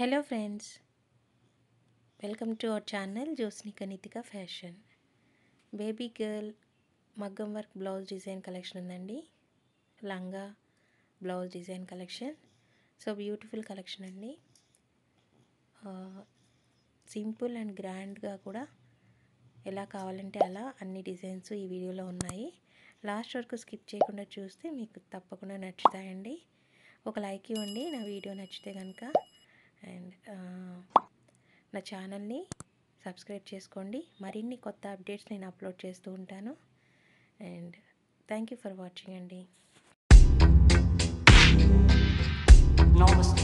Hello friends welcome to our channel Jyotsnika Nitika fashion baby girl maggam work blouse design collection ఉందండి లంగా blouse design collection so beautiful collection అండి simple and గ్రాండ్గా కూడా ఎలా కావాలంటే అలా అన్ని డిజైన్స్ ఈ వీడియోలో ఉన్నాయి లాస్ట్ వరకు స్కిప్ చేయకుండా చూస్తే మీకు తప్పకుండా నచ్చుతాయండి ఒక లైక్ ఇవ్వండి నా వీడియో నచ్చితే కనుక అండ్ నా ఛానల్ని సబ్స్క్రైబ్ చేసుకోండి మరిన్ని కొత్త అప్డేట్స్ నేను అప్లోడ్ చేస్తూ ఉంటాను and thank you for watching అండి Namaste.